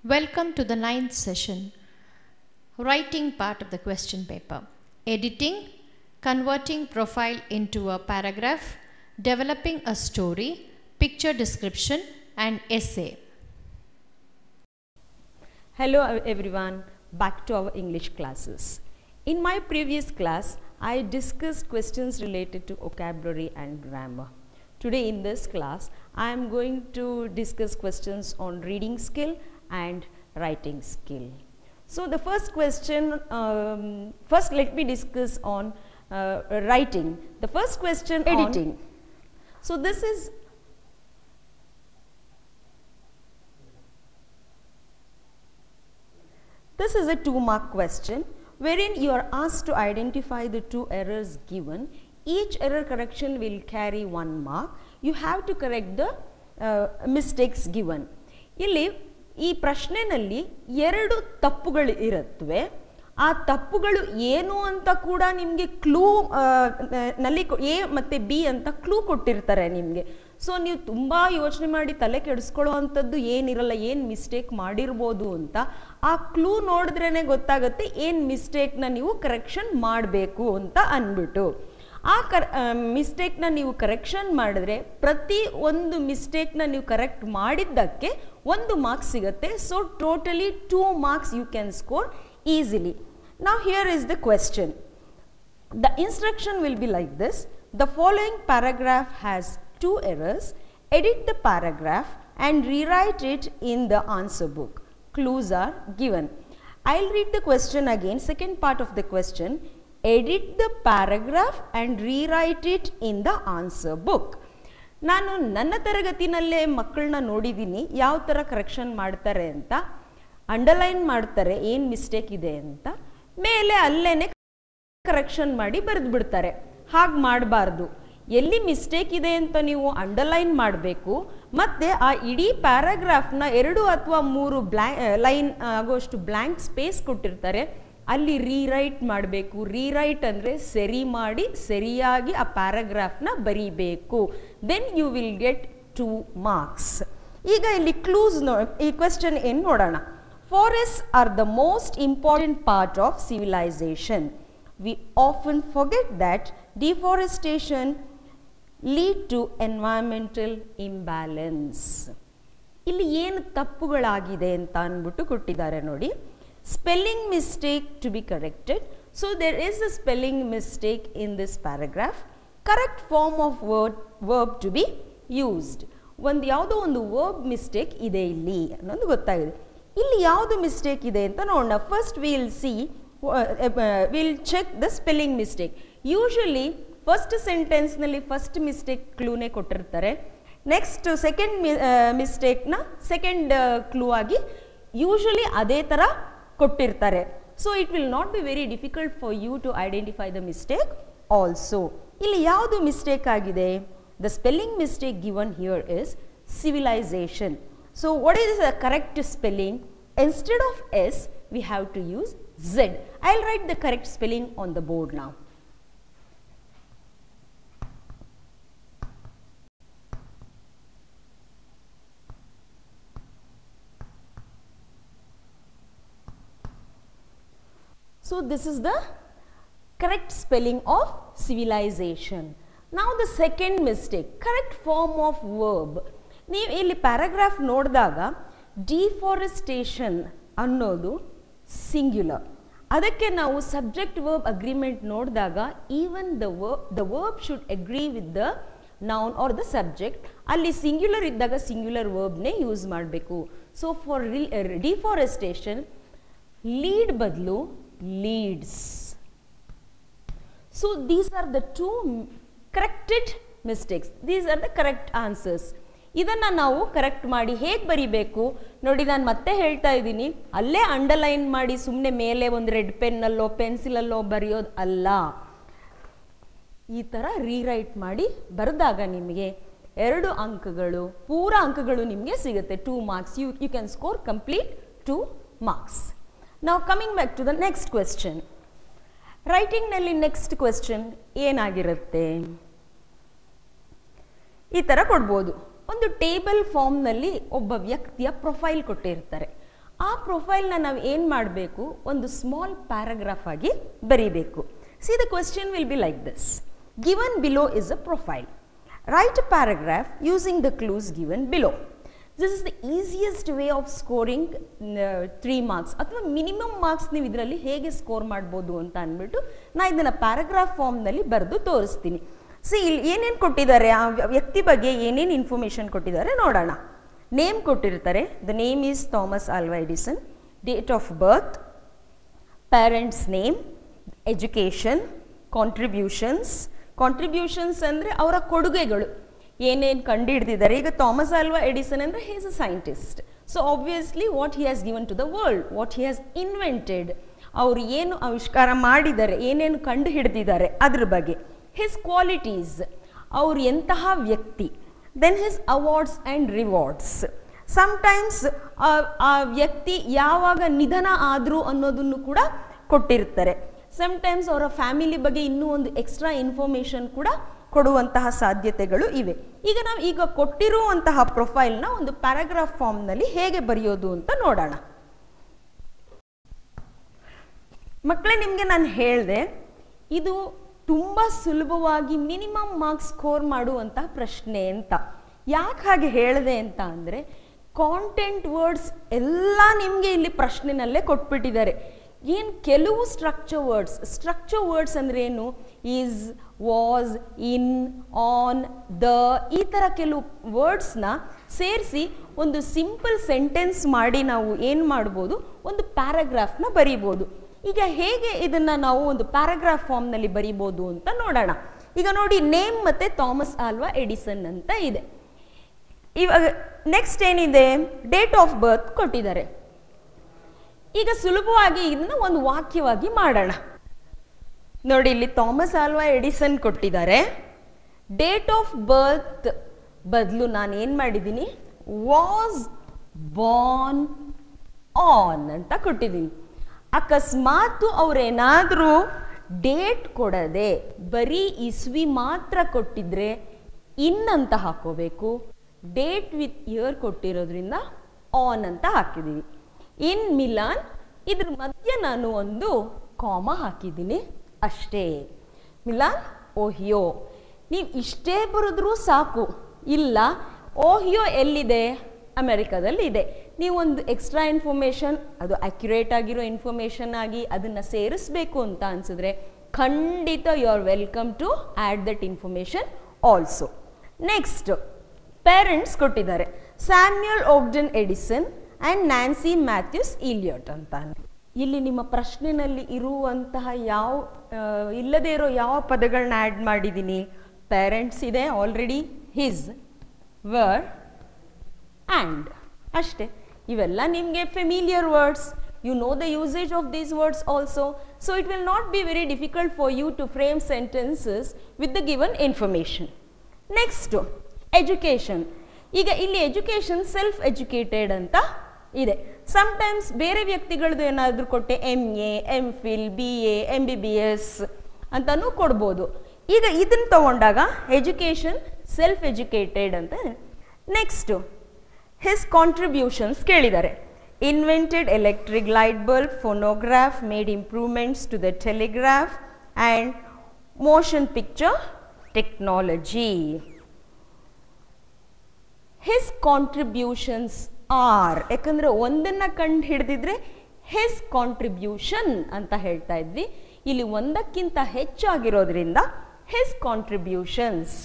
Welcome to the ninth session, writing part of the question paper, editing, converting profile into a paragraph, developing a story, picture description, and essay. Hello everyone, back to our English classes. In my previous class, I discussed questions related to vocabulary and grammar. Today in this class, I am going to discuss questions on reading skill and writing skill. So the first question, um, first let me discuss on uh, writing. The first question editing. So this is This is a two mark question wherein you are asked to identify the two errors given. Each error correction will carry one mark. You have to correct the uh, mistakes given. ಇಲ್ಲಿ ಈ ಪ್ರಶ್ನೆನಲ್ಲಿ ಎರಡು ತಪ್ಪುಗಳು ಇರುತ್ತವೆ ಆ ತಪ್ಪುಗಳು ಏನು ಅಂತ ಕೂಡ ನಿಮಗೆ ಕ್ಲೂ ನಲ್ಲಿ ಎ ಮತ್ತು ಬಿ ಅಂತ ಕ್ಲೂ ಕೊಟ್ಟಿರ್ತಾರೆ ನಿಮಗೆ ಸೊ ನೀವು ತುಂಬ ಯೋಚನೆ ಮಾಡಿ ತಲೆ ಕೆಡಿಸ್ಕೊಳ್ಳೋ ಅಂಥದ್ದು ಏನಿರಲ್ಲ ಏನು ಮಿಸ್ಟೇಕ್ ಮಾಡಿರ್ಬೋದು ಅಂತ ಆ ಕ್ಲೂ ನೋಡಿದ್ರೇ ಗೊತ್ತಾಗುತ್ತೆ ಏನು ಮಿಸ್ಟೇಕ್ನ ನೀವು ಕರೆಕ್ಷನ್ ಮಾಡಬೇಕು ಅಂತ ಅಂದ್ಬಿಟ್ಟು ಆ ಕರ್ ಮಿಸ್ಟೇಕ್ನ ನೀವು ಕರೆಕ್ಷನ್ ಮಾಡಿದ್ರೆ ಪ್ರತಿ ಒಂದು ಮಿಸ್ಟೇಕ್ನ ನೀವು ಕರೆಕ್ಟ್ ಮಾಡಿದ್ದಕ್ಕೆ ಒಂದು ಮಾರ್ಕ್ಸ್ ಸಿಗುತ್ತೆ so totally two marks you can score easily ನಾವು here is the question The instruction will be like this. The following paragraph has two errors. Edit the paragraph and rewrite it in the answer book. Clues are given. I'll read the question again. Second part of the question. Edit the paragraph and rewrite it in the answer book. ನಾನು ನನ್ನ ತರಗತಿನಲ್ಲೇ ಮಕ್ಕಳನ್ನ ನೋಡಿದ್ದೀನಿ ಯಾವ ಥರ correction ಮಾಡ್ತಾರೆ ಅಂತ underline ಮಾಡ್ತಾರೆ ಏನು ಮಿಸ್ಟೇಕ್ ಇದೆ ಅಂತ ಮೇಲೆ ಅಲ್ಲೇನೆ ಕರೆಕ್ಷನ್ ಮಾಡಿ ಬರೆದು ಬಿಡ್ತಾರೆ ಹಾಗೆ ಮಾಡಬಾರ್ದು ಎಲ್ಲಿ ಮಿಸ್ಟೇಕ್ ಇದೆ ಅಂತ ನೀವು ಅಂಡರ್ಲೈನ್ ಮಾಡಬೇಕು ಮತ್ತು ಆ ಇಡೀ ಪ್ಯಾರಾಗ್ರಾಫ್ನ ಎರಡು ಅಥವಾ ಮೂರು ಬ್ಲ್ಯಾ ಲೈನ್ ಆಗೋಷ್ಟು ಬ್ಲ್ಯಾಂಕ್ ಸ್ಪೇಸ್ ಕೊಟ್ಟಿರ್ತಾರೆ ಅಲ್ಲಿ ರೀರೈಟ್ ಮಾಡಬೇಕು ರೀರೈಟ್ ಅಂದರೆ ಸರಿ ಮಾಡಿ ಸರಿಯಾಗಿ ಆ ಪ್ಯಾರಾಗ್ರಾಫ್ನ ಬರೀಬೇಕು then you will get two marks ಈಗ ಇಲ್ಲಿ ಕ್ಲೂಸ್ ನೋ ಈ ಕ್ವೆಶ್ಚನ್ ಏನು ನೋಡೋಣ forest are the most important part of civilization we often forget that deforestation lead to environmental imbalance ಇಲ್ಲಿ ಏನು ತಪ್ಪುಗಳಾಗಿದೆ ಅಂತ ಅಂದ್ಬಿಟ್ಟು ಕೊಟ್ಟಿದ್ದಾರೆ ನೋಡಿ spelling mistake to be corrected so there is a spelling mistake in this paragraph correct form of word verb to be used ಒಂದು ಯಾವುದೋ ಒಂದು verb mistake ಇದೆ ಇಲ್ಲಿ ಅನ್ನೋದು ಗೊತ್ತಾಗಿದೆ ಇಲ್ಲಿ ಯಾವುದು ಮಿಸ್ಟೇಕ್ ಇದೆ ಅಂತ ನೋಡೋಣ first will see will check the spelling mistake usually first ಸೆಂಟೆನ್ಸ್ನಲ್ಲಿ ಫಸ್ಟ್ ಮಿಸ್ಟೇಕ್ ಕ್ಲೂನೇ ಕೊಟ್ಟಿರ್ತಾರೆ ನೆಕ್ಸ್ಟ್ ಸೆಕೆಂಡ್ ಮಿಸ್ಟೇಕ್ನ ಸೆಕೆಂಡ್ ಕ್ಲೂ ಆಗಿ ಯೂಶಲಿ ಅದೇ ಥರ ಕೊಟ್ಟಿರ್ತಾರೆ so it will not be very difficult for you to identify the mistake also ಇಲ್ಲಿ ಯಾವುದು ಮಿಸ್ಟೇಕ್ ಆಗಿದೆ the spelling mistake given here is civilization so what is the correct spelling instead of S we have to use Z. I'll write the correct spelling on the board now. So this is the correct spelling of civilization. Now the second mistake, correct form of verb. ನೀವು ಇಲ್ಲಿ paragraph ನೋಡಿದಾಗ deforestation ಅನ್ನೋದು singular ಅದಕ್ಕೆ ನಾವು subject verb agreement ನೋಡಿದಾಗ even the verb the verb should agree with the noun or the subject ಅಲ್ಲಿ singular ಇದ್ದಾಗ singular ವರ್ಬ್ನೇ ಯೂಸ್ ಮಾಡಬೇಕು ಸೊ ಫಾರ್ ಡಿಫಾರೆಸ್ಟೇಷನ್ ಲೀಡ್ ಬದಲು leads so these are the two corrected mistakes these are the correct answers ಇದನ್ನು ನಾವು correct ಮಾಡಿ ಹೇಗೆ ಬರಿಬೇಕು ನೋಡಿ ನಾನು ಮತ್ತೆ ಹೇಳ್ತಾ ಇದ್ದೀನಿ ಅಲ್ಲೇ ಅಂಡರ್ಲೈನ್ ಮಾಡಿ ಸುಮ್ಮನೆ ಮೇಲೆ ಒಂದು ರೆಡ್ ಪೆನ್ನಲ್ಲೋ ಪೆನ್ಸಿಲಲ್ಲೋ ಬರೆಯೋದು ಅಲ್ಲ ಈ ಥರ ರೀರೈಟ್ ಮಾಡಿ ಬರೆದಾಗ ನಿಮಗೆ ಎರಡು ಅಂಕಗಳು ಪೂರ ಅಂಕಗಳು ನಿಮಗೆ ಸಿಗುತ್ತೆ two marks you you can score complete two marks ನಾವು coming back to the next question ರೈಟಿಂಗ್ನಲ್ಲಿ ನೆಕ್ಸ್ಟ್ ಕ್ವೆಶ್ಚನ್ ಏನಾಗಿರುತ್ತೆ ಈ ಥರ ಕೊಡ್ಬೋದು ಒಂದು ಟೇಬಲ್ ಫಾರ್ಮ್ನಲ್ಲಿ ಒಬ್ಬ ವ್ಯಕ್ತಿಯ ಪ್ರೊಫೈಲ್ ಕೊಟ್ಟಿರ್ತಾರೆ ಆ ಪ್ರೊಫೈಲ್ನ ನಾವು ಏನು ಮಾಡಬೇಕು ಒಂದು ಸ್ಮಾಲ್ ಪ್ಯಾರಾಗ್ರಾಫ್ ಆಗಿ ಬರೀಬೇಕು see the question will be like this given below is a profile write a paragraph using the clues given below this is the easiest way of scoring three marks ಅಥವಾ minimum marks ನೀವು ಇದರಲ್ಲಿ ಹೇಗೆ score ಮಾಡ್ಬೋದು ಅಂತ ಅಂದ್ಬಿಟ್ಟು ನಾ ಇದನ್ನು paragraph ಫಾರ್ಮ್ನಲ್ಲಿ ಬರೆದು ತೋರಿಸ್ತೀನಿ ಸಿ ಇಲ್ಲಿ ಏನೇನು ಕೊಟ್ಟಿದ್ದಾರೆ ಆ ವ್ಯ- ವ್ಯಕ್ತಿ ಬಗ್ಗೆ ಏನೇನು ಇನ್ಫಾರ್ಮೇಷನ್ ಕೊಟ್ಟಿದ್ದಾರೆ ನೋಡೋಣ ನೇಮ್ ಕೊಟ್ಟಿರ್ತಾರೆ the name is Thomas Alva Edison date of birth parents name education contributions contributions ಅಂದರೆ ಅವರ ಕೊಡುಗೆಗಳು ಏನೇನು ಕಂಡುಹಿಡ್ದಿದ್ದಾರೆ ಈಗ ಥಾಮಸ್ ಆಲ್ವಾ ಎಡಿಸನ್ ಅಂದರೆ he's a scientist so obviously what he has given to the world what he has invented ಅವರು ಏನು ಆವಿಷ್ಕಾರ ಮಾಡಿದ್ದಾರೆ ಏನೇನು ಕಂಡು ಹಿಡಿದಿದ್ದಾರೆ ಅದ್ರ ಬಗ್ಗೆ ಹಿಸ್ ಕ್ವಾಲಿಟೀಸ್ ಅವ್ರು ಎಂತಹ ವ್ಯಕ್ತಿ then his awards and rewards sometimes ಆ ವ್ಯಕ್ತಿ ಯಾವಾಗ ನಿಧನ ಆದರು ಅನ್ನೋದನ್ನು ಕೂಡ ಕೊಟ್ಟಿರ್ತಾರೆ ಸಮ್ಟೈಮ್ಸ್ ಅವರ ಫ್ಯಾಮಿಲಿ ಬಗ್ಗೆ ಇನ್ನೂ ಒಂದು ಎಕ್ಸ್ಟ್ರಾ ಇನ್ಫಾರ್ಮೇಷನ್ ಕೂಡ ಕೊಡುವಂತಹ ಸಾಧ್ಯತೆಗಳು ಇವೆ ಈಗ ನಾವು ಈಗ ಕೊಟ್ಟಿರುವಂತಹ ಪ್ರೊಫೈಲ್ನ ಒಂದು ಪ್ಯಾರಾಗ್ರಾಫ್ ಫಾರ್ಮ್ನಲ್ಲಿ ಹೇಗೆ ಬರೆಯೋದು ಅಂತ ನೋಡೋಣ ಮಕ್ಕಳೇ ನಿಮಗೆ ನಾನು ಹೇಳಿದೆ ಇದು ತುಂಬ ಸುಲಭವಾಗಿ ಮಿನಿಮಮ್ ಮಾರ್ಕ್ಸ್ ಸ್ಕೋರ್ ಮಾಡುವಂತಹ ಪ್ರಶ್ನೆ ಅಂತ ಯಾಕೆ ಹಾಗೆ ಹೇಳಿದೆ ಅಂತ ಅಂದರೆ ಕಾಂಟೆಂಟ್ ವರ್ಡ್ಸ್ ಎಲ್ಲ ನಿಮಗೆ ಇಲ್ಲಿ ಪ್ರಶ್ನೆನಲ್ಲೇ ಕೊಟ್ಬಿಟ್ಟಿದ್ದಾರೆ ಏನು ಕೆಲವು ಸ್ಟ್ರಕ್ಚರ್ ವರ್ಡ್ಸ್ ಸ್ಟ್ರಕ್ಚರ್ ವರ್ಡ್ಸ್ ಅಂದರೆ ಏನು is was in on the ಈ ಥರ ಕೆಲವು ವರ್ಡ್ಸ್ನ ಸೇರಿಸಿ ಒಂದು ಸಿಂಪಲ್ ಸೆಂಟೆನ್ಸ್ ಮಾಡಿ ನಾವು ಏನು ಮಾಡ್ಬೋದು ಒಂದು ಪ್ಯಾರಾಗ್ರಾಫ್ನ ಬರೀಬೋದು ಈಗ ಹೇಗೆ ಇದನ್ನ ನಾವು ಒಂದು ಪ್ಯಾರಾಗ್ರಾಫ್ ಫಾರ್ಮ್ನಲ್ಲಿ ಬರೀಬೋದು ಅಂತ ನೋಡೋಣ ಈಗ ನೋಡಿ ನೇಮ್ ಮತ್ತೆ ಥಾಮಸ್ ಆಲ್ವಾ ಎಡಿಸನ್ ಅಂತ ಇದೆ ಇವಾಗ ನೆಕ್ಸ್ಟ್ ಏನಿದೆ ಡೇಟ್ ಆಫ್ ಬರ್ತ್ ಕೊಟ್ಟಿದ್ದಾರೆ ಈಗ ಸುಲಭವಾಗಿ ಇದನ್ನ ಒಂದು ವಾಕ್ಯವಾಗಿ ಮಾಡೋಣ ನೋಡಿ ಇಲ್ಲಿ ಥಾಮಸ್ ಆಲ್ವಾ ಎಡಿಸನ್ ಕೊಟ್ಟಿದ್ದಾರೆ ಡೇಟ್ ಆಫ್ ಬರ್ತ್ ಬದಲು ನಾನು ಏನು ಮಾಡಿದ್ದೀನಿ ವಾಸ್ ಬಾರ್ನ್ ಆನ್ ಅಂತ ಕೊಟ್ಟಿದ್ದೀನಿ ಅಕಸ್ಮಾತ್ ಅವ್ರೇನಾದರೂ ಡೇಟ್ ಕೊಡದೆ ಬರೀ ಇಸ್ವಿ ಮಾತ್ರ ಕೊಟ್ಟಿದ್ರೆ ಇನ್ ಅಂತ ಹಾಕೋಬೇಕು ಡೇಟ್ ವಿತ್ ಇಯರ್ ಕೊಟ್ಟಿರೋದ್ರಿಂದ ಆನ್ ಅಂತ ಹಾಕಿದ್ದೀವಿ ಇನ್ ಮಿಲಾನ್ ಇದ್ರ ಮಧ್ಯೆ ನಾನು ಒಂದು ಕಾಮ ಹಾಕಿದ್ದೀನಿ ಅಷ್ಟೇ ಮಿಲಾನ್ ಓಹಿಯೋ ನೀವು ಇಷ್ಟೇ ಬರೆದ್ರೂ ಸಾಕು ಇಲ್ಲ ಓಹಿಯೋ ಎಲ್ಲಿದೆ ಅಮೆರಿಕದಲ್ಲಿ ಇದೆ ನೀವು ಒಂದು ಎಕ್ಸ್ಟ್ರಾ ಇನ್ಫಾರ್ಮೇಷನ್ ಅದು ಅಕ್ಯುರೇಟ್ ಆಗಿರೋ ಇನ್ಫಾರ್ಮೇಷನ್ ಆಗಿ ಅದನ್ನು ಸೇರಿಸ್ಬೇಕು ಅಂತ ಅನ್ಸಿದ್ರೆ ಖಂಡಿತ you are welcome to add that information also next parents ಕೊಟ್ಟಿದ್ದಾರೆ Samuel Ogden Edison and Nancy Matthews Elliott ಅಂತಾನೆ ಇಲ್ಲಿ ನಿಮ್ಮ ಪ್ರಶ್ನೆನಲ್ಲಿ ಇರುವಂತಹ ಯಾವ ಆ, ಇಲ್ಲದೇ ಇರೋ ಯಾವ ಪದಗಳನ್ನ ಆ್ಯಡ್ ಮಾಡಿದ್ದೀನಿ ಪೇರೆಂಟ್ಸ್ ಇದೆ ಆಲ್ರೆಡಿ ಹಿಸ್ ವರ್ ಆ್ಯಂಡ್ ಅಷ್ಟೇ ಇವೆಲ್ಲ ನಿಮಗೆ familiar words you know the usage of these words also so it will not be very difficult for you to frame sentences with the given information next education ಈಗ ಇಲ್ಲಿ education self educated ಅಂತ ಇದೆ sometimes ಬೇರೆ ವ್ಯಕ್ತಿಗಳದ್ದು ಏನಾದರೂ ಕೊಟ್ಟೆ M A M Phil B A M B B S ಅಂತಲೂ ಕೊಡ್ಬೋದು ಈಗ ಇದನ್ನು ತಗೊಂಡಾಗ ಎಜುಕೇಷನ್ ಸೆಲ್ಫ್ ಎಜುಕೇಟೆಡ್ ಅಂತ ನೆಕ್ಸ್ಟು ಹಿಸ್ ಕಾಂಟ್ರಿಬ್ಯೂಷನ್ಸ್ ಕೇಳಿದ್ದಾರೆ invented electric light bulb phonograph made improvements to the telegraph and motion picture technology his contributions are ಯಾಕಂದ್ರೆ ಒಂದನ್ನ ಕಂಡು ಹಿಡಿದಿದ್ರೆ ಹಿಸ್ ಕಾಂಟ್ರಿಬ್ಯೂಷನ್ ಅಂತ ಹೇಳ್ತಾ ಇದ್ವಿ ಇಲ್ಲಿ ಒಂದಕ್ಕಿಂತ ಹೆಚ್ಚಾಗಿರೋದ್ರಿಂದ ಹಿಸ್ ಕಾಂಟ್ರಿಬ್ಯೂಷನ್ಸ್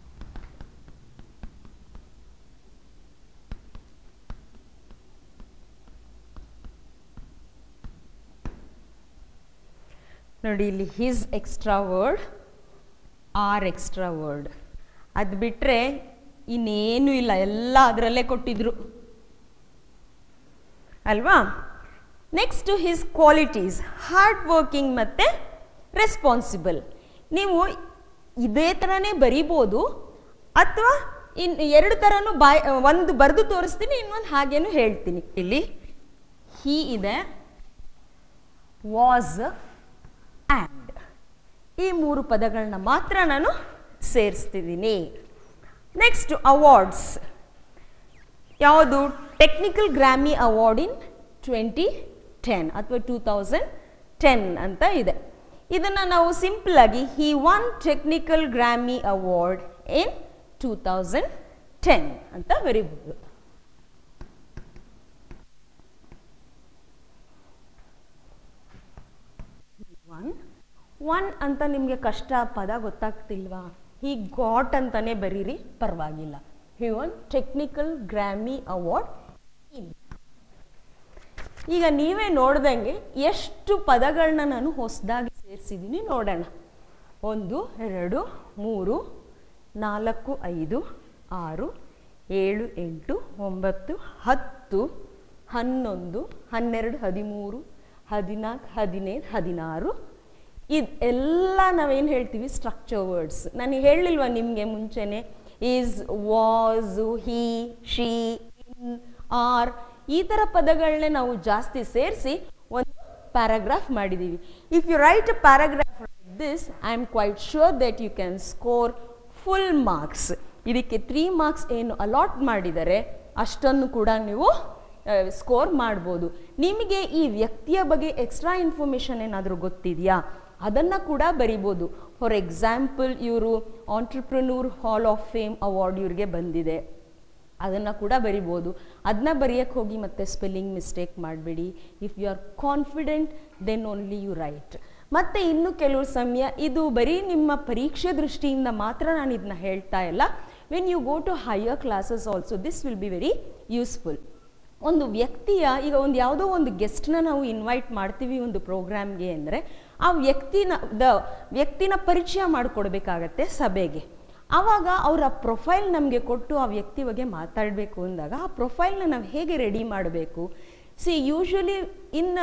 ನೋಡಿ ಇಲ್ಲಿ his extra word or extra word ಅದು ಬಿಟ್ಟರೆ ಇನ್ನೇನು ಇಲ್ಲ ಎಲ್ಲ ಅದರಲ್ಲೇ ಕೊಟ್ಟಿದ್ರು ಅಲ್ವಾ next his qualities hard working ಮತ್ತು ರೆಸ್ಪಾನ್ಸಿಬಲ್ ನೀವು ಇದೇ ಥರನೇ ಬರಿಬೋದು ಅಥವಾ ಇನ್ ಎರಡು ಥರನೂ ಬಾಯ್ ಒಂದು ಬರೆದು ತೋರಿಸ್ತೀನಿ ಇನ್ನೊಂದು ಹಾಗೇನು ಹೇಳ್ತೀನಿ ಇಲ್ಲಿ ಹೀ ಇದೆ ವಾಸ್ ಆ್ಯಂಡ್ ಈ ಮೂರು ಪದಗಳನ್ನ ಮಾತ್ರ ನಾನು ಸೇರಿಸ್ತಿದ್ದೀನಿ ನೆಕ್ಸ್ಟ್ ಅವಾರ್ಡ್ಸ್ ಯಾವುದು technical Grammy award in twenty ten ಅಥವಾ ಟೂ ತೌಸಂಡ್ ಟೆನ್ ಅಂತ ಇದೆ ಇದನ್ನು ನಾವು ಸಿಂಪಲ್ ಆಗಿ he won technical Grammy award in two thousand ten ಅಂತ ಬರಿಬೋದು ಒನ್ ಒನ್ ಅಂತ ನಿಮಗೆ ಕಷ್ಟ ಪದ ಗೊತ್ತಾಗ್ತಿಲ್ವಾ ಹಿ ಗಾಟ್ ಅಂತಾನೆ ಬರೀರಿ ಪರವಾಗಿಲ್ಲ he won technical Grammy award ಈಗ ನೀವೇ ನೋಡ್ದಂಗೆ ಎಷ್ಟು ಪದಗಳನ್ನ ನಾನು ಹೊಸದಾಗಿ ಸೇರಿಸಿದ್ದೀನಿ ನೋಡೋಣ ಒಂದು ಎರಡು ಮೂರು ನಾಲ್ಕು ಐದು ಆರು ಏಳು ಎಂಟು ಒಂಬತ್ತು ಹತ್ತು ಹನ್ನೊಂದು ಹನ್ನೆರಡು ಹದಿಮೂರು ಹದಿನಾಲ್ಕು ಹದಿನೈದು ಹದಿನಾರು ಇದು ಎಲ್ಲ ನಾವೇನು ಹೇಳ್ತೀವಿ ಸ್ಟ್ರಕ್ಚರ್ ವರ್ಡ್ಸ್ ನಾನು ಹೇಳಿಲ್ವಾ ನಿಮಗೆ ಮುಂಚೆನೆ is was he she in are ಈ ಥರ ಪದಗಳನ್ನೇ ನಾವು ಜಾಸ್ತಿ ಸೇರಿಸಿ ಒಂದು ಪ್ಯಾರಾಗ್ರಾಫ್ ಮಾಡಿದ್ದೀವಿ if you write a paragraph this I am quite sure that you can score full marks ಇದಕ್ಕೆ ತ್ರೀ ಮಾರ್ಕ್ಸ್ ಏನು ಅಲಾಟ್ ಮಾಡಿದರೆ ಅಷ್ಟನ್ನು ಕೂಡ ನೀವು ಸ್ಕೋರ್ ಮಾಡ್ಬೋದು ನಿಮಗೆ ಈ ವ್ಯಕ್ತಿಯ ಬಗ್ಗೆ ಎಕ್ಸ್ಟ್ರಾ ಇನ್ಫಾರ್ಮೇಷನ್ ಏನಾದರೂ ಗೊತ್ತಿದೆಯಾ ಅದನ್ನು ಕೂಡ ಬರಿಬೋದು ಫಾರ್ ಎಕ್ಸಾಂಪಲ್ ಇವರು entrepreneur hall of fame award ಇವ್ರಿಗೆ ಬಂದಿದೆ ಅದನ್ನು ಕೂಡ ಬರಿಬೋದು ಅದನ್ನ ಬರೆಯಕ್ಕೆ ಹೋಗಿ ಮತ್ತೆ ಸ್ಪೆಲ್ಲಿಂಗ್ ಮಿಸ್ಟೇಕ್ ಮಾಡಬೇಡಿ if you are confident then only you write ಮತ್ತು ಇನ್ನು ಕೆಲವು ಸಮಯ ಇದು ಬರೀ ನಿಮ್ಮ ಪರೀಕ್ಷೆ ದೃಷ್ಟಿಯಿಂದ ಮಾತ್ರ ನಾನು ಇದನ್ನ ಹೇಳ್ತಾ ಇಲ್ಲ when you go to higher classes also this will be very useful ಒಂದು ವ್ಯಕ್ತಿಯ ಈಗ ಒಂದು ಯಾವುದೋ ಒಂದು ಗೆಸ್ಟ್ನ ನಾವು ಇನ್ವೈಟ್ ಮಾಡ್ತೀವಿ ಒಂದು ಪ್ರೋಗ್ರಾಮ್ಗೆ ಅಂದರೆ ಆ ವ್ಯಕ್ತಿನ ದ ವ್ಯಕ್ತಿನ ಪರಿಚಯ ಮಾಡಿಕೊಡ್ಬೇಕಾಗತ್ತೆ ಸಭೆಗೆ ಆವಾಗ ಅವರ ಪ್ರೊಫೈಲ್ ನಮಗೆ ಕೊಟ್ಟು ಆ ವ್ಯಕ್ತಿ ಬಗ್ಗೆ ಮಾತಾಡಬೇಕು ಅಂದಾಗ ಆ ಪ್ರೊಫೈಲ್ನ ನಾವು ಹೇಗೆ ರೆಡಿ ಮಾಡಬೇಕು see usually in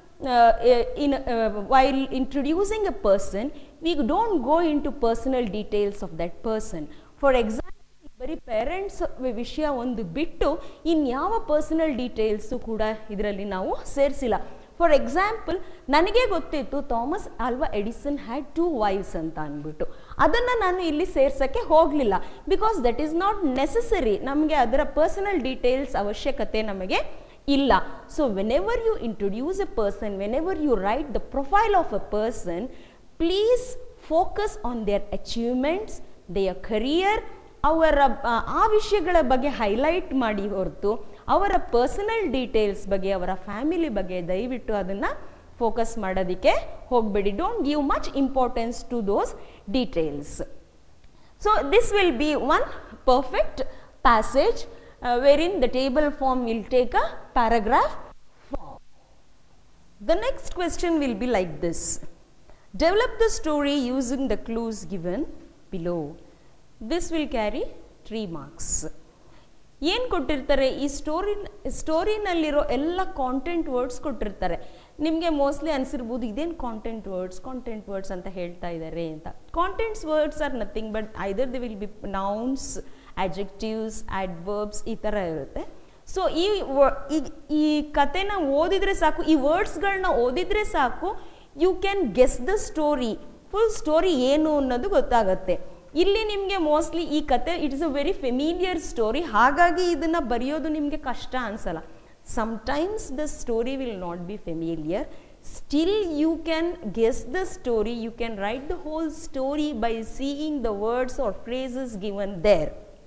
in while introducing a person we don't go into personal details of that person for example ಬರೀ ಪೇರೆಂಟ್ಸ್ ವಿಷಯ ಒಂದು ಬಿಟ್ಟು ಇನ್ಯಾವ ಪರ್ಸನಲ್ ಡೀಟೇಲ್ಸು ಕೂಡ ಇದರಲ್ಲಿ ನಾವು ಸೇರಿಸಿಲ್ಲ ಫಾರ್ ಎಕ್ಸಾಂಪಲ್ ನನಗೆ ಗೊತ್ತಿತ್ತು Thomas Alva Edison had two wives ಅಂತ ಅಂದ್ಬಿಟ್ಟು ಅದನ್ನು ನಾನು ಇಲ್ಲಿ ಸೇರ್ಸೋಕ್ಕೆ ಹೋಗಲಿಲ್ಲ because that is not necessary ನಮಗೆ ಅದರ ಪರ್ಸನಲ್ ಡೀಟೇಲ್ಸ್ ಅವಶ್ಯಕತೆ ನಮಗೆ ಇಲ್ಲ so whenever you introduce a person whenever you write the profile of a person please focus on their achievements their career ಅವರ ಆ ವಿಷಯಗಳ ಬಗ್ಗೆ ಹೈಲೈಟ್ ಮಾಡಿ ಹೊರತು ಅವರ ಪರ್ಸನಲ್ ಡೀಟೇಲ್ಸ್ ಬಗ್ಗೆ ಅವರ ಫ್ಯಾಮಿಲಿ ಬಗ್ಗೆ ದಯವಿಟ್ಟು ಅದನ್ನು ಫೋಕಸ್ ಮಾಡೋದಕ್ಕೆ ಹೋಗಬೇಡಿ don't give much importance to those details so this will be one perfect passage where in the table form will take a paragraph form The next question will be like this. Develop the story using the clues given below. This will carry 3 marks. ಏನು ಕೊಟ್ಟಿರ್ತಾರೆ ಈ story ಸ್ಟೋರಿನಲ್ಲಿರೋ ಎಲ್ಲ content words ಕೊಟ್ಟಿರ್ತಾರೆ ನಿಮಗೆ mostly ಅನಿಸಿರ್ಬೋದು ಇದೇನು content words content words ಅಂತ ಹೇಳ್ತಾ ಇದ್ದಾರೆ ಅಂತ contents words are nothing but either the will be nouns adjectives adverbs ಈ ಥರ ಇರುತ್ತೆ ಸೊ ಈ ವ- ಈ- ಈ ಕತೆನ ಓದಿದ್ರೆ ಸಾಕು ಈ ವರ್ಡ್ಸ್ಗಳನ್ನ ಓದಿದ್ರೆ ಸಾಕು you can guess the story full story ಏನು ಅನ್ನೋದು ಗೊತ್ತಾಗತ್ತೆ ಇಲ್ಲಿ ನಿಮಗೆ ಮೋಸ್ಟ್ಲಿ ಈ ಕತೆ it is a very familiar story ಹಾಗಾಗಿ ಇದನ್ನು ಬರೆಯೋದು ನಿಮಗೆ ಕಷ್ಟ ಅನ್ಸಲ್ಲ sometimes the story will not be familiar still you can guess the story you can write the whole story by seeing the words or phrases given there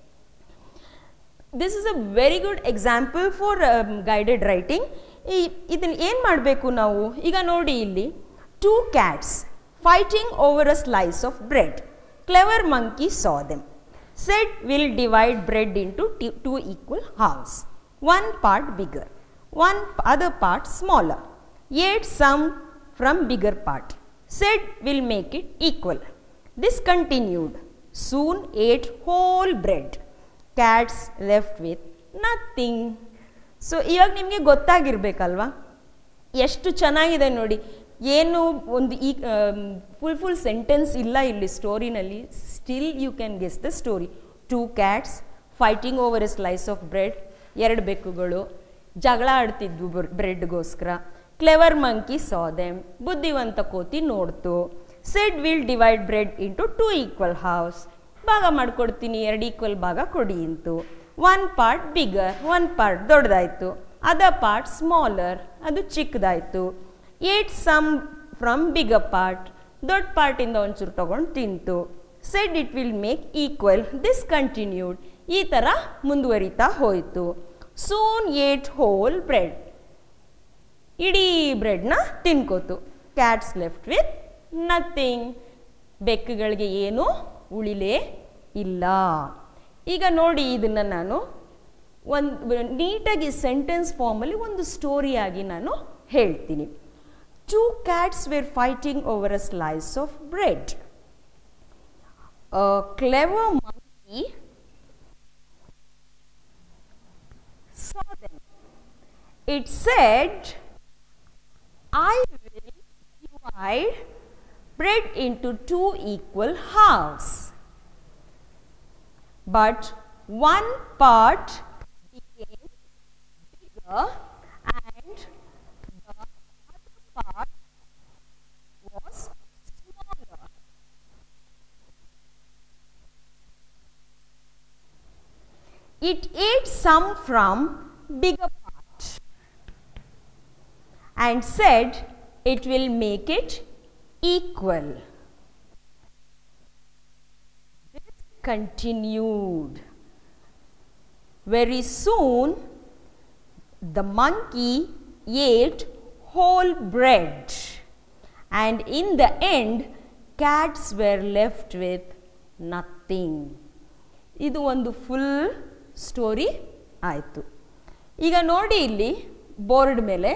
this is a very good example for guided writing ಈ ಇದನ್ನು ಏನು ಮಾಡಬೇಕು ನಾವು ಈಗ ನೋಡಿ ಇಲ್ಲಿ two cats fighting over a slice of bread clever monkey saw them said will divide bread into two equal halves one part bigger one other part smaller ate some from bigger part said will make it equal this continued soon ate whole bread cats left with nothing so ಇವಾಗ ನಿಮಗೆ ಗೊತ್ತಾಗಿರ್ಬೇಕಲ್ವಾ ಎಷ್ಟು ಚೆನ್ನಾಗಿದೆ ನೋಡಿ ಏನು ಒಂದು ಈ full full sentence ಇಲ್ಲ ಇಲ್ಲಿ ಸ್ಟೋರಿನಲ್ಲಿ still you can guess the story two cats fighting over a slice of bread ಎರಡು ಬೆಕ್ಕುಗಳು ಜಗಳ ಆಡ್ತಿದ್ವು ಬ್ರೆಡ್ಗೋಸ್ಕರ ಕ್ಲೆವರ್ ಮಂಕಿ ಸಾ ದೆಮ್ ಬುದ್ಧಿವಂತ ಕೋತಿ ನೋಡ್ತು said will divide bread into two equal halves ಭಾಗ ಮಾಡ್ಕೊಡ್ತೀನಿ ಎರಡು ಈಕ್ವಲ್ ಭಾಗ ಕೊಡಿ ಅಂತು one part bigger one part ದೊಡ್ಡದಾಯಿತು ಅದರ್ ಪಾರ್ಟ್ ಸ್ಮಾಲರ್ ಅದು ಚಿಕ್ಕದಾಯಿತು ate some from bigger part ದೊಡ್ಡ ಪಾರ್ಟಿಂದ ಒಂಚೂರು ತಗೊಂಡು ತಿಂತು said it will make equal this continued ಈ ಥರ ಮುಂದುವರಿತಾ ಹೋಯಿತು ಸೂನ್ ಏಟ್ ಹೋಲ್ ಬ್ರೆಡ್ ಇಡೀ ಬ್ರೆಡ್ನ ತಿನ್ಕೋತು ಕ್ಯಾಟ್ಸ್ ಲೆಫ್ಟ್ ವಿತ್ ನಥಿಂಗ್ ಬೆಕ್ಕುಗಳಿಗೆ ಏನು ಉಳಿಲೇ ಇಲ್ಲ ಈಗ ನೋಡಿ ಇದನ್ನು ನಾನು ಒಂದು ನೀಟಾಗಿ ಸೆಂಟೆನ್ಸ್ ಫಾರ್ಮಲ್ಲಿ ಒಂದು ಸ್ಟೋರಿಯಾಗಿ ನಾನು ಹೇಳ್ತೀನಿ two cats were fighting over a slice of bread clever monkey saw them. It said, I will divide bread into two equal halves. But one part became bigger and the other part was smaller. It ate some from bigger part and said it will make it equal. This continued. Very soon, the monkey ate whole bread, and in the end, cats were left with nothing. ಇದು ಒಂದು full story ಆಯಿತು ಈಗ ನೋಡಿ ಇಲ್ಲಿ board ಮೇಲೆ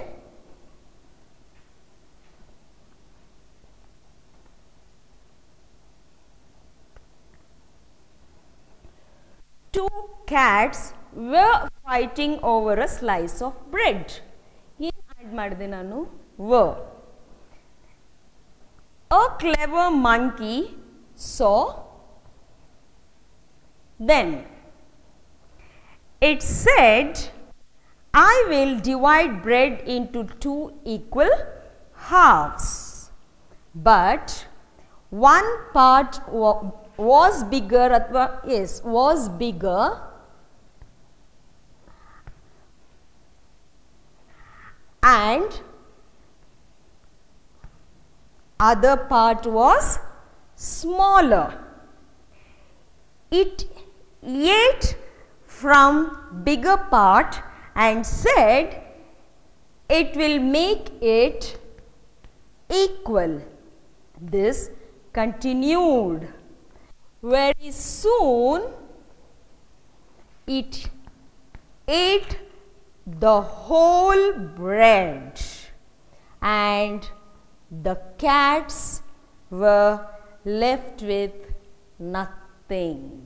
two cats were fighting over a slice of bread ಏನು add ಮಾಡಿದೆ ನಾನು ವ a clever monkey so then it said, I will divide bread into two equal halves. But one part wa- was bigger, athwa, yes, was bigger. And other part was smaller. It ate from bigger part and said it will make it equal. This continued. Very soon it ate the whole bread and the cats were left with nothing.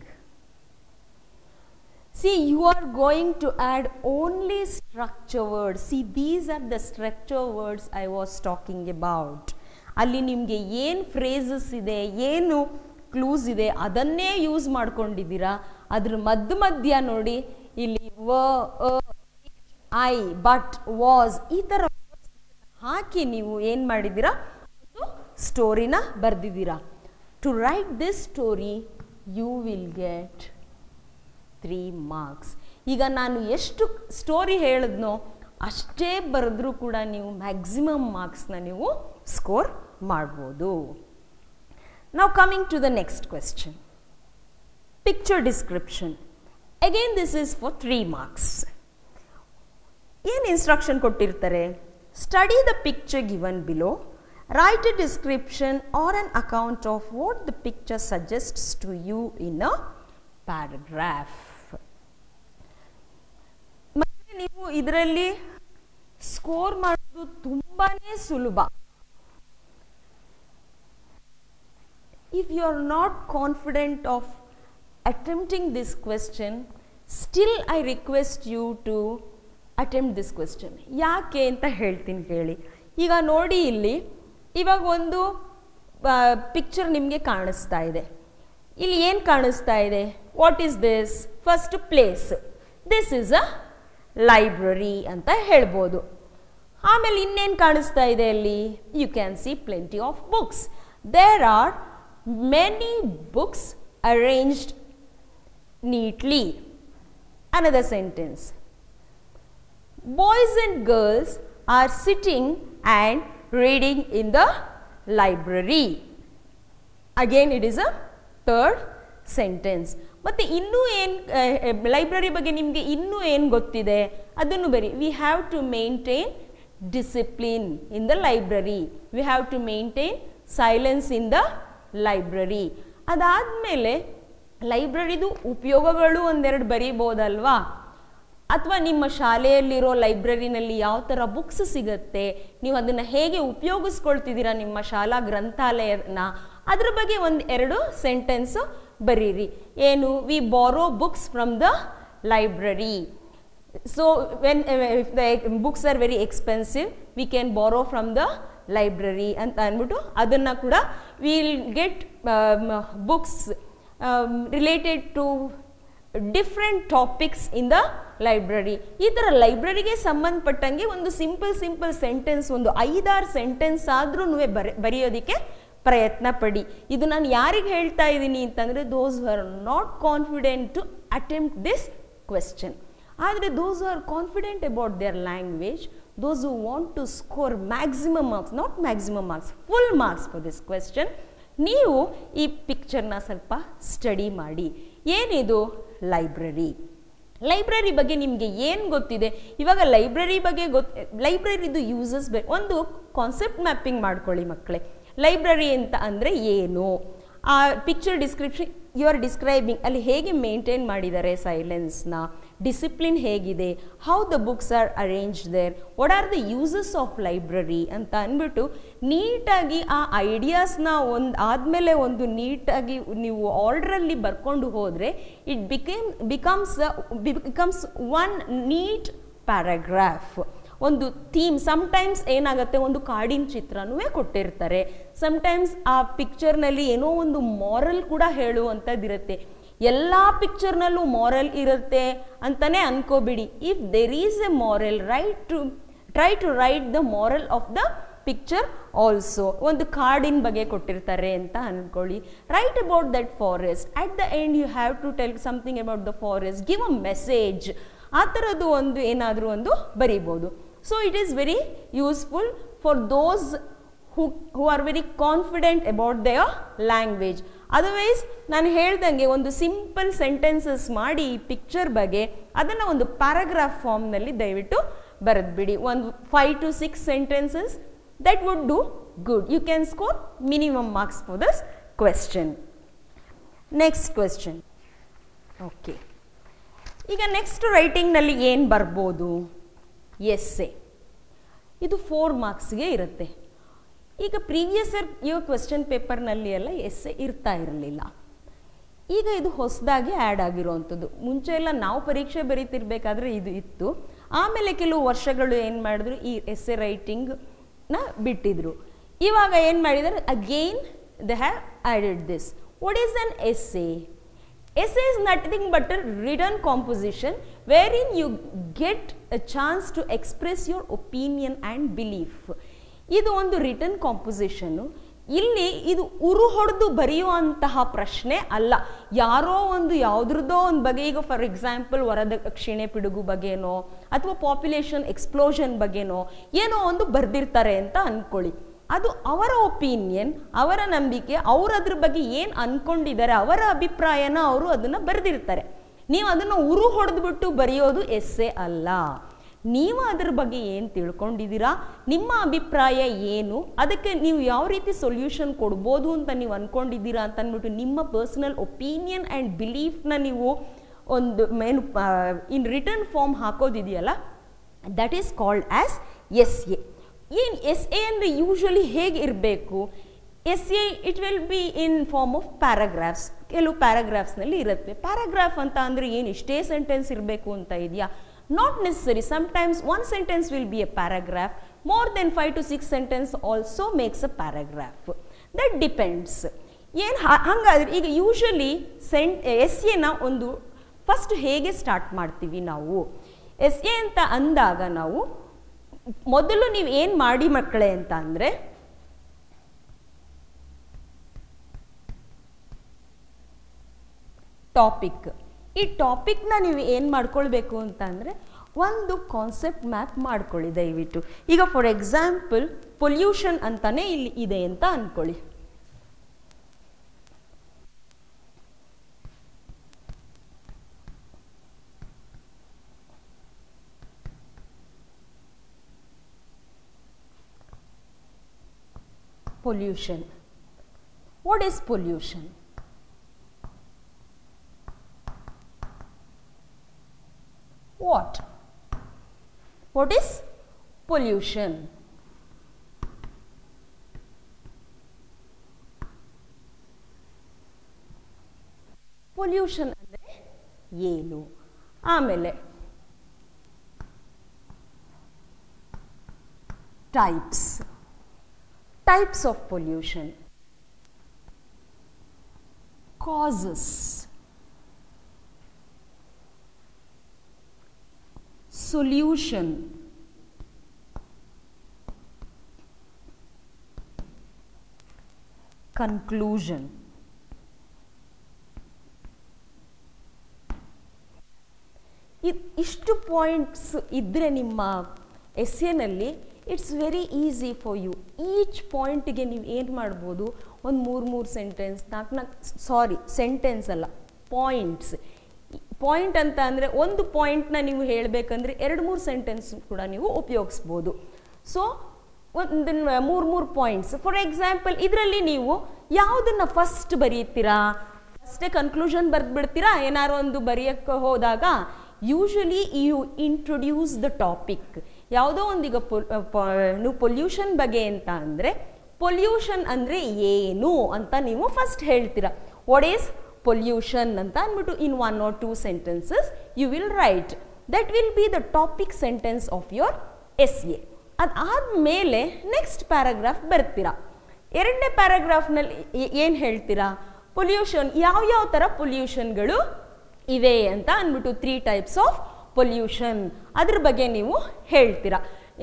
See, you are going to add only structure words. See, these are the structure words I was talking about. ಅಲ್ಲಿ ನಿಮಗೆ ಏನು phrases ಇದೆ ಏನು clues ಇದೆ ಅದನ್ನೇ use ಮಾಡ್ಕೊಂಡಿದ್ದೀರಾ ಅದ್ರ ಮಧ್ಯ ಮಧ್ಯ ನೋಡಿ ಇಲ್ಲಿ ವ ಐ ಬಟ್ ವಾಸ್ ಈ ಥರ ಹಾಕಿ ನೀವು ಏನು ಮಾಡಿದ್ದೀರಾ ಒಂದು ಸ್ಟೋರಿನ ಬರೆದಿದ್ದೀರಾ to write this story you will get three marks ಈಗ ನಾನು ಎಷ್ಟು ಸ್ಟೋರಿ ಹೇಳಿದ್ನೋ ಅಷ್ಟೇ ಬರೆದ್ರೂ ಕೂಡ ನೀವು ಮ್ಯಾಕ್ಸಿಮಮ್ ಮಾರ್ಕ್ಸ್ನ ನೀವು ಸ್ಕೋರ್ ಮಾಡ್ಬೋದು ನಾವು coming to the next question picture description again this is for three marks ಏನು ಇನ್ಸ್ಟ್ರಕ್ಷನ್ ಕೊಟ್ಟಿರ್ತಾರೆ study the picture given below write a description or an account of what the picture suggests to you in a paragraph ಮತ್ತೆ ನೀವು ಇದರಲ್ಲಿ score ಮಾಡೋದು ತುಂಬಾನೇ ಸುಲಭ if you are not confident of attempting this question still i request you to attempt this question ಯಾಕೆ ಅಂತ ಹೇಳ್ತೀನಿ ಕೇಳಿ ಈಗ ನೋಡಿ ಇಲ್ಲಿ ಇವಾಗ ಒಂದು ಪಿಕ್ಚರ್ ನಿಮಗೆ ಕಾಣಿಸ್ತಾ ಇದೆ ಇಲ್ಲಿ ಏನು ಕಾಣಿಸ್ತಾ ಇದೆ what is this first place this is a library ಅಂತ ಹೇಳ್ಬೋದು ಆಮೇಲೆ ಇನ್ನೇನು ಕಾಣಿಸ್ತಾ ಇದೆ ಅಲ್ಲಿ you can see plenty of books there are many books arranged neatly. Another sentence. Boys and girls are sitting and reading in the library again it is a third sentence ಮತ್ತು ಇನ್ನೂ ಏನು ಲೈಬ್ರರಿ ಬಗ್ಗೆ ನಿಮಗೆ ಇನ್ನೂ ಏನು ಗೊತ್ತಿದೆ ಅದನ್ನು ಬರಿ we have to maintain discipline in the library we have to maintain silence in the library ಅದಾದಮೇಲೆ ಲೈಬ್ರರಿದು ಉಪಯೋಗಗಳು ಒಂದೆರಡು ಬರೀಬೋದಲ್ವಾ ಅಥವಾ ನಿಮ್ಮ ಶಾಲೆಯಲ್ಲಿರೋ ಲೈಬ್ರರಿನಲ್ಲಿ ಯಾವ ಥರ ಬುಕ್ಸ್ ಸಿಗುತ್ತೆ ನೀವು ಅದನ್ನು ಹೇಗೆ ಉಪಯೋಗಿಸ್ಕೊಳ್ತಿದ್ದೀರಾ ನಿಮ್ಮ ಶಾಲಾ ಗ್ರಂಥಾಲಯನ ಅದ್ರ ಬಗ್ಗೆ ಒಂದು ಎರಡು ಸೆಂಟೆನ್ಸು ಬರೀರಿ ಏನು we borrow books from the library so when if the books are very expensive we can borrow from the library ಅಂತ ಅಂದ್ಬಿಟ್ಟು ಅದನ್ನು ಕೂಡ will get books related to different topics in the library ಈ ಥರ ಲೈಬ್ರರಿಗೆ ಸಂಬಂಧಪಟ್ಟಂಗೆ ಒಂದು ಸಿಂಪಲ್ ಸಿಂಪಲ್ ಸೆಂಟೆನ್ಸ್ ಒಂದು ಐದಾರು ಸೆಂಟೆನ್ಸ್ ಆದ್ರೂ ಬರೆ ಬರೆಯೋದಕ್ಕೆ ಪ್ರಯತ್ನ ಪಡಿ ಇದು ನಾನು ಯಾರಿಗೆ ಹೇಳ್ತಾ ಇದ್ದೀನಿ ಅಂತಂದರೆ those are not confident to attempt this question ಆದರೆ those are confident about their language those who want to score maximum marks not maximum marks full marks for this question ನೀವು ಈ ಪಿಕ್ಚರ್ನ ಸ್ವಲ್ಪ ಸ್ಟಡಿ ಮಾಡಿ ಏನಿದು ಲೈಬ್ರರಿ ಲೈಬ್ರರಿ ಬಗ್ಗೆ ನಿಮಗೆ ಏನು ಗೊತ್ತಿದೆ ಇವಾಗ ಲೈಬ್ರರಿ ಬಗ್ಗೆ ಗೊತ್ತು ಲೈಬ್ರರಿದು ಯೂಸಸ್ ಬೆ ಒಂದು ಕಾನ್ಸೆಪ್ಟ್ ಮ್ಯಾಪಿಂಗ್ ಮಾಡ್ಕೊಳ್ಳಿ ಮಕ್ಕಳೇ ಲೈಬ್ರರಿ ಅಂತ ಅಂದರೆ ಏನು ಆ picture description you are describing ಅಲ್ಲಿ ಹೇಗೆ ಮೇಂಟೈನ್ ಮಾಡಿದ್ದಾರೆ ಸೈಲೆನ್ಸ್ನ ಡಿಸಿಪ್ಲಿನ್ ಹೇಗಿದೆ how the books are arrange there what are the uses of library ಅಂತ ಅಂದ್ಬಿಟ್ಟು ನೀಟಾಗಿ ಆ ಐಡಿಯಾಸ್ನ ಒಂದು ಆದಮೇಲೆ ಒಂದು ನೀಟಾಗಿ ನೀವು ಆರ್ಡ್ರಲ್ಲಿ ಬರ್ಕೊಂಡು ಹೋದರೆ it became becomes becomes one neat paragraph ಒಂದು ಥೀಮ್ ಸಮ್ಟೈಮ್ಸ್ ಏನಾಗುತ್ತೆ ಒಂದು ಕಾಡಿನ ಚಿತ್ರನೂ ಕೊಟ್ಟಿರ್ತಾರೆ ಸಮ್ಟೈಮ್ಸ್ ಆ ಪಿಕ್ಚರ್ನಲ್ಲಿ ಏನೋ ಒಂದು ಮಾರಲ್ ಕೂಡ ಹೇಳುವಂಥದ್ದಿರುತ್ತೆ ಎಲ್ಲ ಪಿಕ್ಚರ್ನಲ್ಲೂ ಮಾರಲ್ ಇರುತ್ತೆ ಅಂತಲೇ ಅನ್ಕೋಬಿಡಿ if there is a moral write to try to write the moral of the picture also ಒಂದು ಕಾಡಿನ ಬಗ್ಗೆ ಕೊಟ್ಟಿರ್ತಾರೆ ಅಂತ ಅಂದ್ಕೊಳ್ಳಿ write about that forest at the end you have to tell something about the forest give a message ಆ ಥರದ್ದು ಒಂದು ಏನಾದರೂ ಒಂದು ಬರೀಬೋದು so it is very useful for those who who are very confident about their language otherwise ನಾನು ಹೇಳ್ದಂಗೆ ಒಂದು simple sentences ಮಾಡಿ ಈ ಪಿಕ್ಚರ್ ಬಗ್ಗೆ ಅದನ್ನು ಒಂದು ಪ್ಯಾರಾಗ್ರಾಫ್ ಫಾರ್ಮ್ನಲ್ಲಿ ದಯವಿಟ್ಟು ಬರೆದ್ಬಿಡಿ ಒಂದು five to six sentences that would do good you can score minimum marks for this question next question okay ಈಗ ನೆಕ್ಸ್ಟ್ ರೈಟಿಂಗ್ನಲ್ಲಿ ಏನು ಬರ್ಬೋದು ಎಸ್ಸೆ ಇದು ಫೋರ್ ಮಾರ್ಕ್ಸ್ಗೆ ಇರುತ್ತೆ ಈಗ ಪ್ರೀವಿಯಸ್ ಇಯರ್ ಇವಾಗ ಕ್ವೆಶ್ಚನ್ ಪೇಪರ್ನಲ್ಲಿ ಎಲ್ಲ ಎಸ್ಸೆ ಇರ್ತಾ ಇರಲಿಲ್ಲ ಈಗ ಇದು ಹೊಸದಾಗಿ ಆ್ಯಡ್ ಆಗಿರುವಂಥದ್ದು ಮುಂಚೆ ಎಲ್ಲ ನಾವು ಪರೀಕ್ಷೆ ಬರೀತಿರ್ಬೇಕಾದ್ರೆ ಇದು ಇತ್ತು ಆಮೇಲೆ ಕೆಲವು ವರ್ಷಗಳು ಏನು ಮಾಡಿದ್ರು ಈ ಎಸ್ಸೆ ರೈಟಿಂಗ್ನ ಬಿಟ್ಟಿದ್ರು ಇವಾಗ ಏನು ಮಾಡಿದ್ದಾರೆ again they have added this what is an essay Essay is nothing but a written composition wherein you get a chance to express your opinion and belief. ಇದು ಒಂದು ರಿಟರ್ನ್ ಕಾಂಪೊಸಿಷನ್ನು ಇಲ್ಲಿ ಇದು ಉರು ಹೊಡೆದು ಬರೆಯುವಂತಹ ಪ್ರಶ್ನೆ ಅಲ್ಲ ಯಾರೋ ಒಂದು ಯಾವುದ್ರದ್ದೋ ಒಂದು ಬಗ್ಗೆ ಈಗ ಫಾರ್ ಎಕ್ಸಾಂಪಲ್ ವರದಕ್ಷಿಣೆ ಪಿಡುಗು ಬಗ್ಗೆನೋ ಅಥವಾ ಪಾಪ್ಯುಲೇಷನ್ ಎಕ್ಸ್ಪ್ಲೋಷನ್ ಬಗ್ಗೆನೋ ಏನೋ ಒಂದು ಬರೆದಿರ್ತಾರೆ ಅಂತ ಅಂದ್ಕೊಳ್ಳಿ ಅದು ಅವರ ಒಪಿನಿಯನ್ ಅವರ ನಂಬಿಕೆ ಅವರು ಅದ್ರ ಬಗ್ಗೆ ಏನು ಅನ್ಕೊಂಡಿದ್ದಾರೆ ಅವರ ಅಭಿಪ್ರಾಯನ ಅವರು ಅದನ್ನು ಬರೆದಿರ್ತಾರೆ ನೀವು ಅದನ್ನು ಉರು ಹೊಡೆದ್ಬಿಟ್ಟು ಬರೆಯೋದು ಎಸ್ಸೆ ಅಲ್ಲ ನೀವು ಅದ್ರ ಬಗ್ಗೆ ಏನು ತಿಳ್ಕೊಂಡಿದ್ದೀರಾ ನಿಮ್ಮ ಅಭಿಪ್ರಾಯ ಏನು ಅದಕ್ಕೆ ನೀವು ಯಾವ ರೀತಿ ಸೊಲ್ಯೂಷನ್ ಕೊಡ್ಬೋದು ಅಂತ ನೀವು ಅಂದ್ಕೊಂಡಿದ್ದೀರಾ ಅಂತ ಅಂದ್ಬಿಟ್ಟು ನಿಮ್ಮ ಪರ್ಸನಲ್ ಒಪಿನಿಯನ್ ಆ್ಯಂಡ್ ಬಿಲೀಫ್ನ ನೀವು ಒಂದು ಮೇನು ಇನ್ ರಿಟರ್ನ್ ಫಾರ್ಮ್ ಹಾಕೋದಿದೆಯಲ್ಲ that is called as essay ಏನು ಎಸ್ ಎ ಅಂದರೆ ಯೂಶ್ವಲಿ ಹೇಗೆ ಇರಬೇಕು essay it will be in form of paragraphs ಕೆಲವು ಪ್ಯಾರಾಗ್ರಾಫ್ಸ್ನಲ್ಲಿ ಇರುತ್ತೆ ಪ್ಯಾರಾಗ್ರಾಫ್ ಅಂತ ಅಂದರೆ ಏನು ಇಷ್ಟೇ ಸೆಂಟೆನ್ಸ್ ಇರಬೇಕು ಅಂತ ಇದೆಯಾ not necessary sometimes one sentence will be a paragraph more than five to six sentence also makes a paragraph that depends ಏನು ಹಾಗಾದ್ರೆ ಈಗ ಯೂಶ್ವಲಿ ಸೆಂಟ್ ಎಸ್ ಎನ ಒಂದು ಫಸ್ಟ್ ಹೇಗೆ ಸ್ಟಾರ್ಟ್ ಮಾಡ್ತೀವಿ ನಾವು ಎಸ್ ಎ ಅಂತ ಅಂದಾಗ ನಾವು ಮೊದಲು ನೀವು ಏನು ಮಾಡಿ ಮಕ್ಕಳೇ ಅಂತ ಅಂದರೆ ಟಾಪಿಕ್ ಈ ಟಾಪಿಕ್ನ ನೀವು ಏನು ಮಾಡ್ಕೊಳ್ಬೇಕು ಅಂತ ಅಂದರೆ ಒಂದು ಕಾನ್ಸೆಪ್ಟ್ ಮ್ಯಾಪ್ ಮಾಡ್ಕೊಳ್ಳಿ ದಯವಿಟ್ಟು ಈಗ ಫಾರ್ ಎಕ್ಸಾಂಪಲ್ ಪೊಲ್ಯೂಷನ್ ಅಂತಾನೆ ಇಲ್ಲಿ ಇದೆ ಅಂತ ಅನ್ಕೊಳ್ಳಿ pollution. What is pollution? What? What is pollution? Pollution ಅಂದರೆ ಏನು ಆಮೇಲೆ types types of pollution causes solution conclusion ಇದ್- ಇಷ್ಟು ಪಾಯಿಂಟ್ಸ್ ಇದ್ದರೆ ನಿಮ್ಮ ಎಸ್ ಎನಲ್ಲಿ it's very easy for you each ಪಾಯಿಂಟಿಗೆ ನೀವು ಏನು ಮಾಡ್ಬೋದು ಒಂದು ಮೂರು ಮೂರು ಸೆಂಟೆನ್ಸ್ ನಾಲ್ಕು ನಾಲ್ಕು ಸಾರಿ ಸೆಂಟೆನ್ಸ್ ಅಲ್ಲ ಪಾಯಿಂಟ್ಸ್ ಪಾಯಿಂಟ್ ಅಂತ ಅಂದರೆ ಒಂದು ಪಾಯಿಂಟ್ನ ನೀವು ಹೇಳಬೇಕಂದ್ರೆ ಎರಡು ಮೂರು ಸೆಂಟೆನ್ಸ್ ಕೂಡ ನೀವು ಉಪಯೋಗಿಸ್ಬೋದು ಸೊ ಒಂದು ಮೂರು ಮೂರು ಪಾಯಿಂಟ್ಸ್ ಫಾರ್ ಎಕ್ಸಾಂಪಲ್ ಇದರಲ್ಲಿ ನೀವು ಯಾವುದನ್ನು ಫಸ್ಟ್ ಬರೀತೀರಾ ಫಸ್ಟೇ ಕನ್ಕ್ಲೂಷನ್ ಬರೆದ್ಬಿಡ್ತೀರಾ ಏನಾರು ಒಂದು ಬರೆಯೋಕ್ಕೆ ಹೋದಾಗ usually you introduce the topic ಯಾವುದೋ ಒಂದೀಗ ಪೊಲ್ ಪ- ನೀವು ಪೊಲ್ಯೂಷನ್ ಬಗ್ಗೆ ಅಂತ ಅಂದರೆ ಪೊಲ್ಯೂಷನ್ ಅಂದರೆ ಏನು ಅಂತ ನೀವು ಫಸ್ಟ್ ಹೇಳ್ತೀರಾ ವಾಟ್ ಈಸ್ ಪೊಲ್ಯೂಷನ್ ಅಂತ ಅಂದ್ಬಿಟ್ಟು in one or two sentences you will write that will be the topic sentence of your essay ಅದಾದಮೇಲೆ ನೆಕ್ಸ್ಟ್ ಪ್ಯಾರಾಗ್ರಾಫ್ ಬರ್ತೀರಾ ಎರಡನೇ ಪ್ಯಾರಾಗ್ರಾಫ್ನಲ್ಲಿ ಏನು ಹೇಳ್ತೀರಾ ಪೊಲ್ಯೂಷನ್ ಯಾವ ಥರ ಪೊಲ್ಯೂಷನ್ಗಳು ಇವೆ ಅಂತ ಅಂದ್ಬಿಟ್ಟು ತ್ರೀ ಟೈಪ್ಸ್ ಆಫ್ ಪೊಲ್ಯೂಷನ್ ಅದ್ರ ಬಗ್ಗೆ ನೀವು ಹೇಳ್ತೀರಾ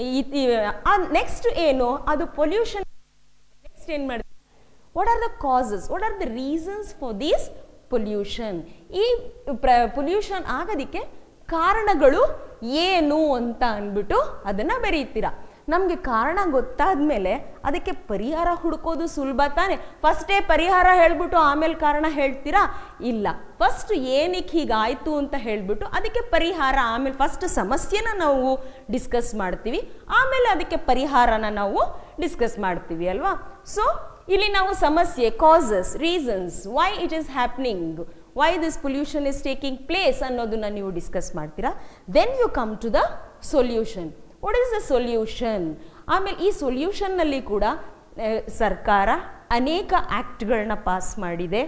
ನೆಕ್ಸ್ಟ್ ಏನು ಅದು ಪೊಲ್ಯೂಷನ್ ನೆಕ್ಸ್ಟ್ ಏನು ಮಾಡ್ತೀರಾ what are the causes what are the reasons for these pollution ಈ ಪೊಲ್ಯೂಷನ್ ಆಗೋದಕ್ಕೆ ಕಾರಣಗಳು ಏನು ಅಂತ ಅಂದ್ಬಿಟ್ಟು ಅದನ್ನು ಬರೀತೀರಾ ನಮಗೆ ಕಾರಣ ಗೊತ್ತಾದ ಮೇಲೆ ಅದಕ್ಕೆ ಪರಿಹಾರ ಹುಡುಕೋದು ಸುಲಭ ತಾನೆ ಫಸ್ಟೇ ಪರಿಹಾರ ಹೇಳ್ಬಿಟ್ಟು ಆಮೇಲೆ ಕಾರಣ ಹೇಳ್ತೀರಾ ಇಲ್ಲ ಫಸ್ಟ್ ಏನಕ್ಕೆ ಹೀಗಾಯಿತು ಅಂತ ಹೇಳ್ಬಿಟ್ಟು ಅದಕ್ಕೆ ಪರಿಹಾರ ಆಮೇಲೆ ಫಸ್ಟ್ ಸಮಸ್ಯೆನ ನಾವು ಡಿಸ್ಕಸ್ ಮಾಡ್ತೀವಿ ಆಮೇಲೆ ಅದಕ್ಕೆ ಪರಿಹಾರನ ನಾವು ಡಿಸ್ಕಸ್ ಮಾಡ್ತೀವಿ ಅಲ್ವಾ ಸೊ ಇಲ್ಲಿ ನಾವು ಸಮಸ್ಯೆ causes reasons why it is happening why this pollution is taking place ಅನ್ನೋದನ್ನ ನೀವು ಡಿಸ್ಕಸ್ ಮಾಡ್ತೀರಾ then you come to the solution what is the solution ಆಮೇಲೆ ಈ ಸೊಲ್ಯೂಷನ್ನಲ್ಲಿ ಕೂಡ ಆ, ಸರ್ಕಾರ ಅನೇಕ ಆ್ಯಕ್ಟ್ಗಳನ್ನ ಪಾಸ್ ಮಾಡಿದೆ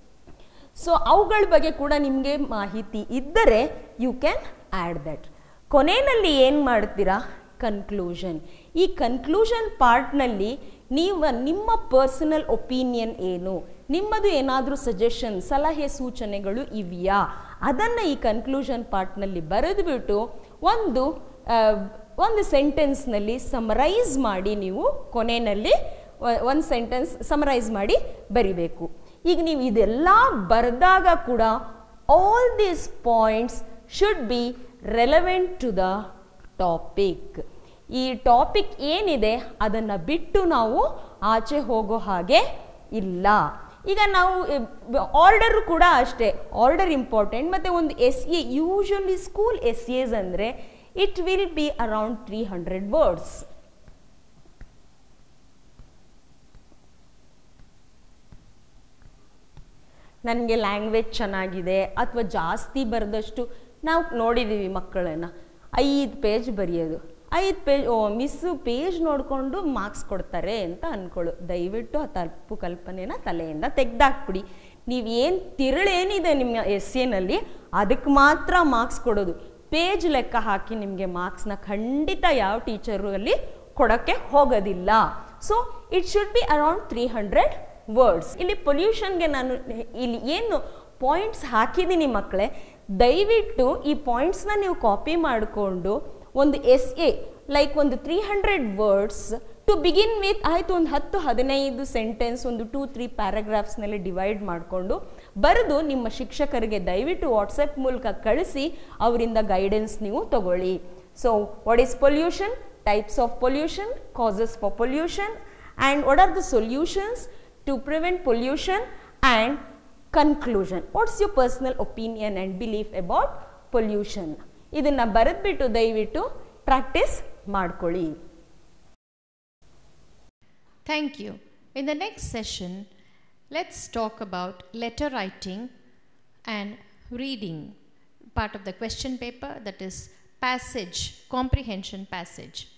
ಸೊ ಅವುಗಳ ಬಗ್ಗೆ ಕೂಡ ನಿಮಗೆ ಮಾಹಿತಿ ಇದ್ದರೆ ಯು ಕ್ಯಾನ್ ಆ್ಯಡ್ ದಟ್ ಕೊನೆಯಲ್ಲಿ ಏನು ಮಾಡ್ತೀರಾ ಕನ್ಕ್ಲೂಷನ್ ಈ ಕನ್ಕ್ಲೂಷನ್ ಪಾರ್ಟ್ನಲ್ಲಿ ನೀವು ನಿಮ್ಮ ಪರ್ಸನಲ್ ಒಪಿನಿಯನ್ ಏನು ನಿಮ್ಮದು ಏನಾದರೂ ಸಜೆಷನ್ ಸಲಹೆ ಸೂಚನೆಗಳು ಇವೆಯಾ ಅದನ್ನು ಈ ಕನ್ಕ್ಲೂಷನ್ ಪಾರ್ಟ್ನಲ್ಲಿ ಬರೆದುಬಿಟ್ಟು ಒಂದು ಆ, ಒಂದು ಸೆಂಟೆನ್ಸ್ನಲ್ಲಿ ಸಮರೈಸ್ ಮಾಡಿ ನೀವು ಕೊನೆಯಲ್ಲಿ ಒಂದು ಸೆಂಟೆನ್ಸ್ ಸಮರೈಸ್ ಮಾಡಿ ಬರಿಬೇಕು ಈಗ ನೀವು ಇದೆಲ್ಲ ಬರೆದಾಗ ಕೂಡ all these points should be relevant to the topic ಈ ಟಾಪಿಕ್ ಏನಿದೆ ಅದನ್ನು ಬಿಟ್ಟು ನಾವು ಆಚೆ ಹೋಗೋ ಹಾಗೆ ಇಲ್ಲ ಈಗ ನಾವು ಆರ್ಡರು ಕೂಡ ಅಷ್ಟೇ ಆರ್ಡರ್ ಇಂಪಾರ್ಟೆಂಟ್ ಮತ್ತು ಒಂದು essay usually school essays ಅಂದರೆ it will be around three hundred words ನನಗೆ ಲ್ಯಾಂಗ್ವೇಜ್ ಚೆನ್ನಾಗಿದೆ ಅಥವಾ ಜಾಸ್ತಿ ಬರೆದಷ್ಟು ನಾವು ನೋಡಿದ್ದೀವಿ ಮಕ್ಕಳನ್ನು ಐದು ಪೇಜ್ ಬರೆಯೋದು ಐದು ಪೇಜ್ ಓ ಮಿಸ್ಸು ಪೇಜ್ ನೋಡಿಕೊಂಡು ಮಾರ್ಕ್ಸ್ ಕೊಡ್ತಾರೆ ಅಂತ ಅಂದ್ಕೊಳ್ಳು ದಯವಿಟ್ಟು ಆ ತಪ್ಪು ಕಲ್ಪನೆನ ತಲೆಯಿಂದ ತೆಗ್ದಾಕ್ಬಿಡಿ ನೀವು ಏನು ತಿರುಳೇನಿದೆ ನಿಮ್ಮ ಎಸ್ ಎನಲ್ಲಿ ಅದಕ್ಕೆ ಮಾತ್ರ ಮಾರ್ಕ್ಸ್ ಕೊಡೋದು ಪೇಜ್ ಲೆಕ್ಕ ಹಾಕಿ ನಿಮಗೆ ಮಾರ್ಕ್ಸ್ನ ಖಂಡಿತ ಯಾವ ಟೀಚರು ಅಲ್ಲಿ ಕೊಡೋಕ್ಕೆ ಹೋಗೋದಿಲ್ಲ so it should be around three hundred words ಇಲ್ಲಿ ಪೊಲ್ಯೂಷನ್ಗೆ ನಾನು ಇಲ್ಲಿ ಏನು ಪಾಯಿಂಟ್ಸ್ ಹಾಕಿದ್ದೀನಿ ಮಕ್ಕಳೇ ದಯವಿಟ್ಟು ಈ ಪಾಯಿಂಟ್ಸ್ನ ನೀವು ಕಾಪಿ ಮಾಡಿಕೊಂಡು ಒಂದು ಎಸ್ ಎ ಲೈಕ್ ಒಂದು three hundred words to begin with ಆಯಿತು ಒಂದು ಹತ್ತು ಹದಿನೈದು ಸೆಂಟೆನ್ಸ್ ಒಂದು ಟೂ ತ್ರೀ ಪ್ಯಾರಾಗ್ರಾಫ್ಸ್ನಲ್ಲಿ ಡಿವೈಡ್ ಮಾಡಿಕೊಂಡು ಬರೆದು ನಿಮ್ಮ ಶಿಕ್ಷಕರಿಗೆ ದಯವಿಟ್ಟು ವಾಟ್ಸಪ್ ಮೂಲಕ ಕಳಿಸಿ ಅವರಿಂದ ಗೈಡೆನ್ಸ್ ನೀವು ತಗೊಳ್ಳಿ so what is pollution types of pollution causes for pollution and what are the solutions to prevent pollution and conclusion what's your personal opinion and belief about pollution ಇದನ್ನು ಬರೆದ್ಬಿಟ್ಟು ದಯವಿಟ್ಟು ಪ್ರಾಕ್ಟೀಸ್ ಮಾಡ್ಕೊಳ್ಳಿ Thank you. In the next session, let's talk about letter writing and reading, part of the question paper that is passage, comprehension passage.